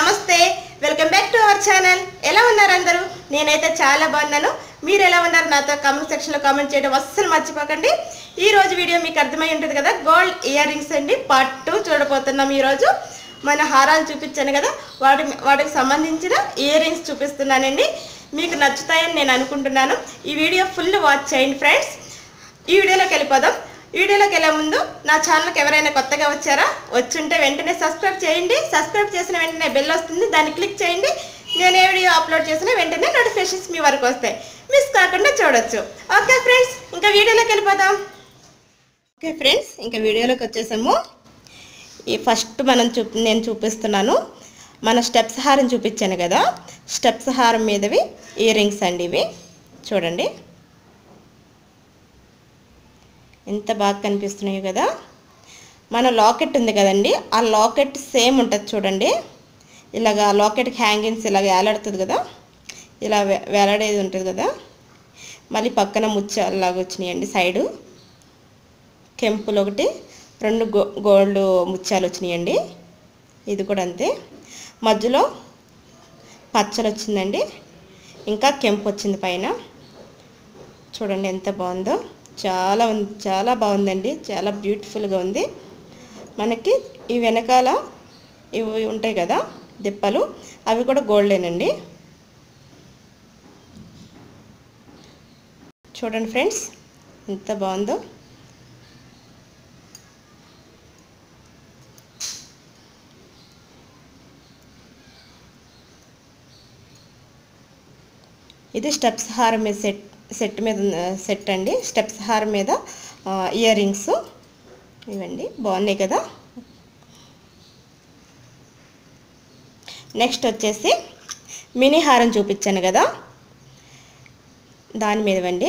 నమస్తే welcome back to our channel ఎలా ఉన్నారు అందరూ నేనైతే చాలా బాగున్నాను మీరు ఎలా ఉన్నారు నాతో కామెంట్ సెక్షన్లో కామెంట్ చేయడం అస్సలు మర్చిపోకండి ఈ రోజు వీడియో మీకు అర్థమై ఉంటుంది కదా గోల్డ్ ఇయర్ రింగ్స్ అండి పార్ట్ టూ చూడబోతున్నాం ఈరోజు మన హారాలు చూపించాను కదా వాటి వాటికి సంబంధించిన ఇయర్ రింగ్స్ చూపిస్తున్నానండి మీకు నచ్చుతాయని నేను అనుకుంటున్నాను ఈ వీడియో ఫుల్ వాచ్ చేయండి ఫ్రెండ్స్ ఈ వీడియోలోకి వెళ్ళిపోదాం ఈ వీడియోలోకి వెళ్ళే ముందు నా ఛానల్కి ఎవరైనా కొత్తగా వచ్చారా వచ్చుంటే వెంటనే సబ్స్క్రైబ్ చేయండి సబ్స్క్రైబ్ చేసిన వెంటనే బెల్ వస్తుంది దాన్ని క్లిక్ చేయండి నేను ఏ వీడియో అప్లోడ్ చేసిన వెంటనే నోటిఫికేషన్స్ మీ వరకు వస్తాయి మిస్ కాకుండా చూడొచ్చు ఓకే ఫ్రెండ్స్ ఇంకా వీడియోలోకి వెళ్ళిపోదాం ఓకే ఫ్రెండ్స్ ఇంకా వీడియోలోకి వచ్చేసాము ఈ ఫస్ట్ మనం చూపి నేను చూపిస్తున్నాను మన స్టెప్స్ హారం చూపించాను కదా స్టెప్స్ హారం మీదవి ఇయర్ రింగ్స్ అండి ఇవి చూడండి ఎంత బాగా కనిపిస్తున్నాయి కదా మన లాకెట్ ఉంది కదండి ఆ లాకెట్ సేమ్ ఉంటుంది చూడండి ఇలాగ లాకెట్కి హ్యాంగింగ్స్ ఇలాగ వేలాడుతుంది కదా ఇలా వే- వేలాడేది ఉంటుంది కదా మళ్ళీ పక్కన ముత్యాలలాగా వచ్చినాయండి సైడు కెంపులు ఒకటి రెండు గో గోల్డ్ ముత్యాలు వచ్చినాయండి ఇది కూడా అంతే మధ్యలో పచ్చలు వచ్చిందండి ఇంకా కెంపు వచ్చింది పైన చూడండి ఎంత బాగుందో చాలా ఉం- చాలా బాగుందండి చాలా బ్యూటిఫుల్గా ఉంది మనకి ఈ వెనకాల ఇవి ఉంటాయి కదా దిప్పలు అవి కూడా గోల్డేనండి చూడండి ఫ్రెండ్స్ ఎంత బాగుందో ఇది స్టెప్స్ హారం మీద సెట్ సెట్ మీద ఉన్న- సెట్ అండి స్టెప్స్ హారం మీద ఇయర్ రింగ్స్ ఇవండి బాగున్నాయి కదా నెక్స్ట్ వచ్చేసి మినీ హారం చూపించాను కదా దాని మీదవండి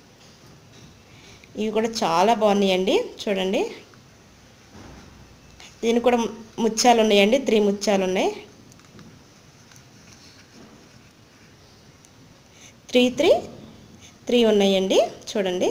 ఇవి కూడా చాలా బాగున్నాయండి చూడండి దీనికి కూడా ముత్యాలు ఉన్నాయండి త్రీ ముత్యాలు ఉన్నాయి త్రీ త్రీ త్రీ ఉన్నాయండి చూడండి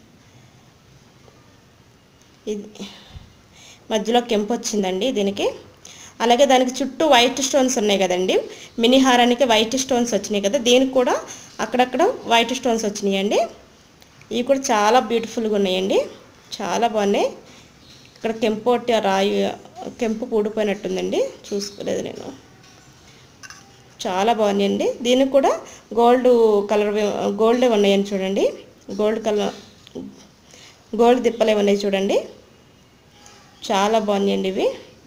ఇది మధ్యలో కెంపు వచ్చిందండి దీనికి అలాగే దానికి చుట్టూ వైట్ స్టోన్స్ ఉన్నాయి కదండి మినీ హారానికి వైట్ స్టోన్స్ వచ్చినాయి కదా దీనికి కూడా అక్కడక్కడ వైట్ స్టోన్స్ వచ్చినాయండి ఇవి కూడా చాలా బ్యూటిఫుల్గా ఉన్నాయండి చాలా బాగున్నాయి ఇక్కడ కెంపు ఒకటి రాయి కెంపు పూడిపోయినట్టుందండి చూసుకోలేదు నేను చాలా బాగున్నాయండి దీనికి కూడా గోల్డ్ కలర్ గోల్డ్ ఉన్నాయని చూడండి గోల్డ్ కలర్ గోల్డ్ దిప్పలే ఉన్నాయి చూడండి చాలా బాగున్నాయండి ఇవి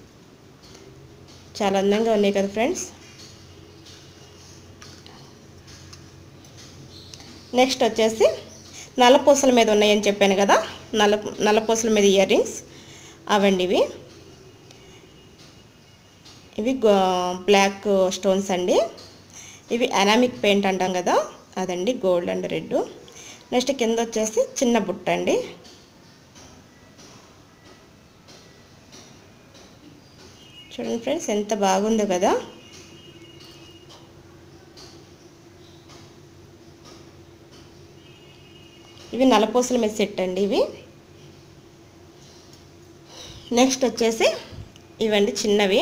చాలా అందంగా ఉన్నాయి కదా ఫ్రెండ్స్ నెక్స్ట్ వచ్చేసి నల్లపూసల మీద ఉన్నాయని చెప్పాను కదా నల్ల నల్లపూసల మీద ఇయర్ రింగ్స్ అవండి ఇవి ఇవి గో- బ్లాక్ స్టోన్స్ అండి ఇవి అనామిక్ పెయింట్ అంటాం కదా అదండి గోల్డ్ అండ్ రెడ్ నెక్స్ట్ కింద వచ్చేసి చిన్న బుట్ట అండి చూడండి ఫ్రెండ్స్ ఎంత బాగుందో కదా ఇవి నలపూసల మీద సెట్ అండి ఇవి నెక్స్ట్ వచ్చేసి ఇవండి చిన్నవి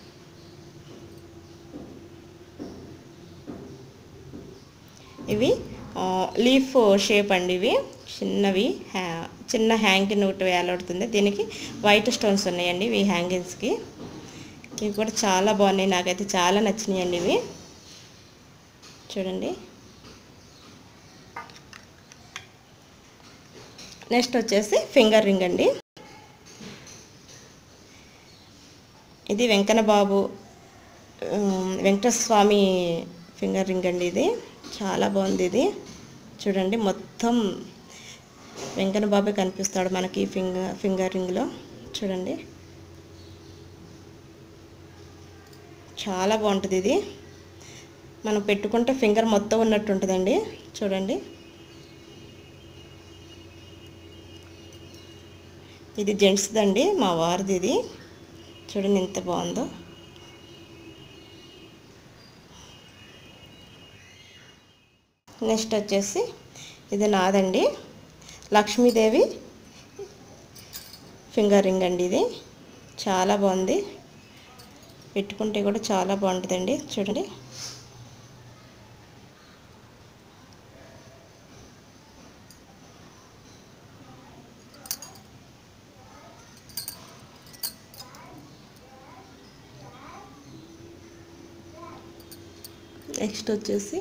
ఇవి ఆ, లీఫ్ షేప్ అండి ఇవి చిన్నవి హ్యా చిన్న హ్యాంగింగ్ ఒకటి వేలాడుతుంది దీనికి వైట్ స్టోన్స్ ఉన్నాయండి ఇవి హ్యాంగింగ్స్కి ఇవి కూడా చాలా బాగున్నాయి నాకైతే చాలా నచ్చినాయండి ఇవి చూడండి నెక్స్ట్ వచ్చేసి ఫింగర్ రింగ్ అండి ఇది Venkanna Babu um, Venkateswara Swamy finger ring అండి ఇది చాలా బాగుంది ఇది చూడండి మొత్తం వెంకన్న బాబే కనిపిస్తాడు మనకి ఈ ఫింగర్ ఫింగర్ రింగ్లో చూడండి చాలా బాగుంటుంది ఇది మనం పెట్టుకుంటే ఫింగర్ మొత్తం ఉన్నట్టు ఉంటుందండి చూడండి ఇది జెంట్స్దండి మా వారిది ఇది చూడండి ఎంత బాగుందో నెక్స్ట్ వచ్చేసి ఇది నాదండి లక్ష్మీదేవి ఫింగర్ రింగ్ అండి ఇది చాలా బాగుంది పెట్టుకుంటే కూడా చాలా బాగుంటుందండి చూడండి నెక్స్ట్ వచ్చేసి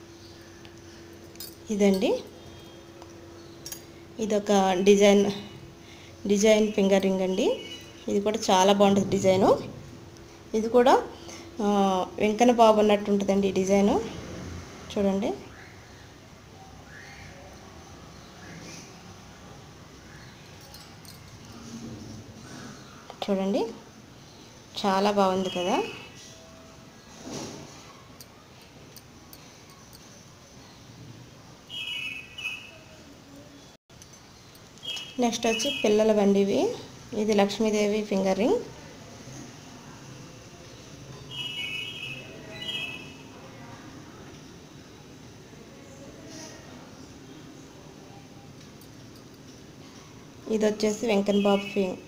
ఇదండి ఇదొక డిజైన్ డిజైన్ ఫింగర్ రింగ్ అండి ఇది కూడా చాలా బాగుంటుంది డిజైను ఇది కూడా ఆ, వెంకన్న బాబు అన్నట్టు ఉంటుందండి ఈ డిజైను చూడండి చూడండి చాలా బాగుంది కదా నెక్స్ట్ వచ్చి పిల్లల బండి ఇవి ఇది లక్ష్మీదేవి ఫింగర్ రింగ్ ఇది వచ్చేసి వెంకన్ బాబు ఫింగ్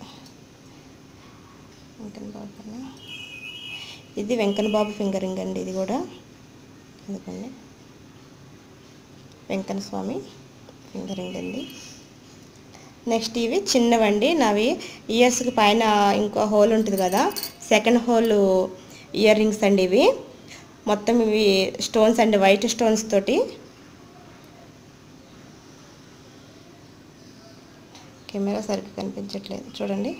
వెంకన్ బాబు అన్న. ఇది వెంకన్ బాబు ఫింగర్ రింగ్ అండి ఇది కూడా ఎందుకండి వెంకన్న స్వామి ఫింగర్ రింగ్ అండి నెక్స్ట్ ఇవి చిన్నవండి నావి ఇయర్స్కి పైన ఇంకో హోల్ ఉంటుంది కదా సెకండ్ హోల్ ఇయర్ రింగ్స్ అండి ఇవి మొత్తం ఇవి స్టోన్స్ అండి వైట్ స్టోన్స్ తోటి కెమెరా సరిగ్గా కనిపించట్లేదు చూడండి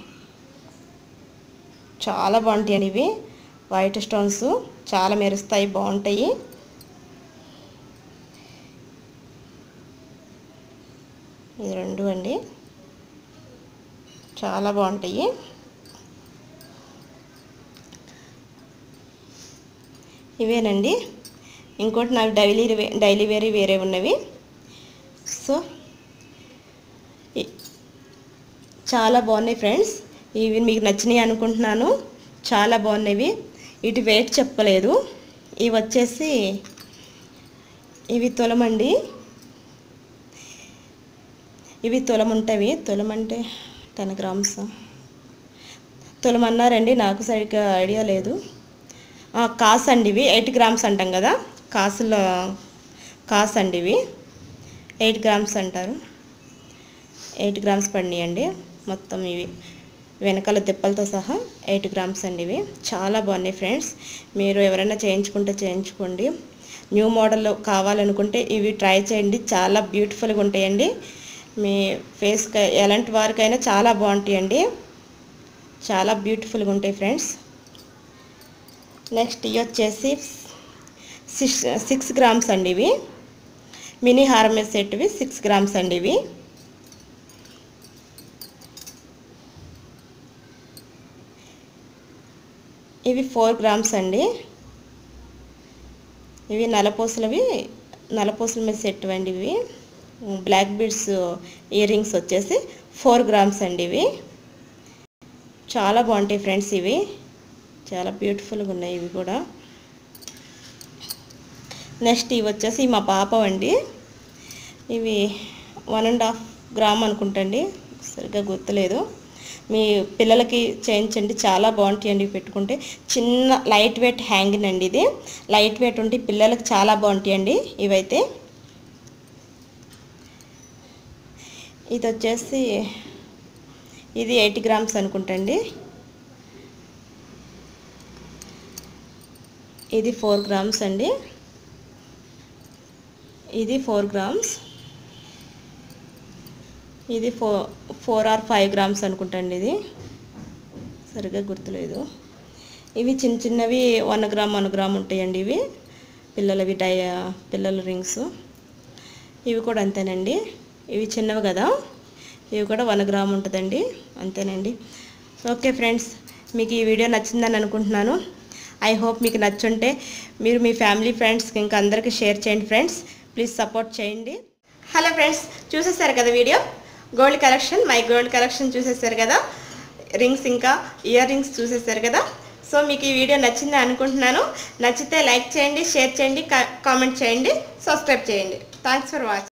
చాలా బాగుంటాయండి ఇవి వైట్ స్టోన్స్ చాలా మెరుస్తాయి బాగుంటాయి ఇది రెండు అండి చాలా బాగుంటాయి ఇవేనండి ఇంకోటి నాకు డైలీ వే- డైలీ వేరే వేరే ఉన్నవి సో ఇ- చాలా బాగున్నాయి ఫ్రెండ్స్ ఇవి మీకు నచ్చినాయి అనుకుంటున్నాను చాలా బాగున్నాయి ఇటు వెయిట్ చెప్పలేదు ఇవి వచ్చేసి ఇవి తులమండి ఇవి తులం ఉంటాయి తులం అంటే టెన్ గ్రామ్స్ తులం అన్నారండి నాకు సరిగ్గా ఐడియా లేదు ఆ, కాస్ అండి ఇవి ఎయిట్ గ్రామ్స్ అంటాం కదా కాసుల కాస్ అండి ఇవి ఎయిట్ గ్రామ్స్ అంటారు ఎయిట్ గ్రామ్స్ పడినాయండి మొత్తం ఇవి వెనకాల తిప్పలతో సహా ఎయిట్ గ్రామ్స్ అండి ఇవి చాలా బాగున్నాయి ఫ్రెండ్స్ మీరు ఎవరైనా చేయించుకుంటే చేయించుకోండి న్యూ మోడల్ కావాలనుకుంటే ఇవి ట్రై చేయండి చాలా బ్యూటిఫుల్గా ఉంటాయండి మీ ఫేస్కి ఎలాంటి వారికైనా చాలా బాగుంటాయండి చాలా బ్యూటిఫుల్గా ఉంటాయి ఫ్రెండ్స్ నెక్స్ట్ ఇవి వచ్చేసి సిక్స్ సిక్స్ గ్రామ్స్ అండి ఇవి మినీ హార్మే సెట్వి సిక్స్ గ్రామ్స్ అండి ఇవి ఇవి ఫోర్ గ్రామ్స్ అండి ఇవి నలపూసలవి నలపూసల మీద సెట్ అండి ఇవి బ్లాక్ బీడ్స్ ఇయర్ రింగ్స్ వచ్చేసి ఫోర్ గ్రామ్స్ అండి ఇవి చాలా బాగుంటాయి ఫ్రెండ్స్ ఇవి చాలా బ్యూటిఫుల్గా ఉన్నాయి ఇవి కూడా నెక్స్ట్ ఇవి వచ్చేసి మా పాప అండి ఇవి వన్ అండ్ హాఫ్ గ్రామ్ అనుకుంటండి సరిగ్గా గుర్తులేదు మీ పిల్లలకి చేయించండి చాలా బాగుంటాయండి ఇవి పెట్టుకుంటే చిన్న లైట్ వెయిట్ హ్యాంగింగ్ అండి ఇది లైట్ వెయిట్ ఉంటే పిల్లలకి చాలా బాగుంటాయండి ఇవైతే ఇది వచ్చేసి ఇది ఎయిటీ గ్రామ్స్ అనుకుంటండి ఇది ఫోర్ గ్రామ్స్ అండి ఇది ఫోర్ గ్రామ్స్ ఇది fo four or five grams అనుకుంటండి ఇది సరిగ్గా గుర్తులేదు ఇవి చిన్న చిన్నవి వన్ గ్రామ్ వన్ గ్రామ్ ఉంటాయండి ఇవి పిల్లలవి డై పిల్లల రింగ్స్ ఇవి కూడా అంతేనండి ఇవి చిన్నవి కదా ఇవి కూడా వన్ గ్రామ్ ఉంటుందండి అంతేనండి ఓకే ఫ్రెండ్స్ మీకు ఈ వీడియో నచ్చిందని అనుకుంటున్నాను ఐ హోప్ మీకు నచ్చుంటే మీరు మీ ఫ్యామిలీ ఫ్రెండ్స్కి ఇంకా అందరికీ షేర్ చేయండి ఫ్రెండ్స్ ప్లీజ్ సపోర్ట్ చేయండి హలో ఫ్రెండ్స్ చూసేసారు కదా video gold collection my gold collection చూసేసారు కదా రింగ్స్ ఇంకా ఇయర్ రింగ్స్ చూసేసారు కదా సో మీకు ఈ వీడియో నచ్చింది అనుకుంటున్నాను నచ్చితే లైక్ చేయండి షేర్ చేయండి కామెంట్ చేయండి సబ్స్క్రైబ్ చేయండి థ్యాంక్స్ ఫర్ వాచింగ్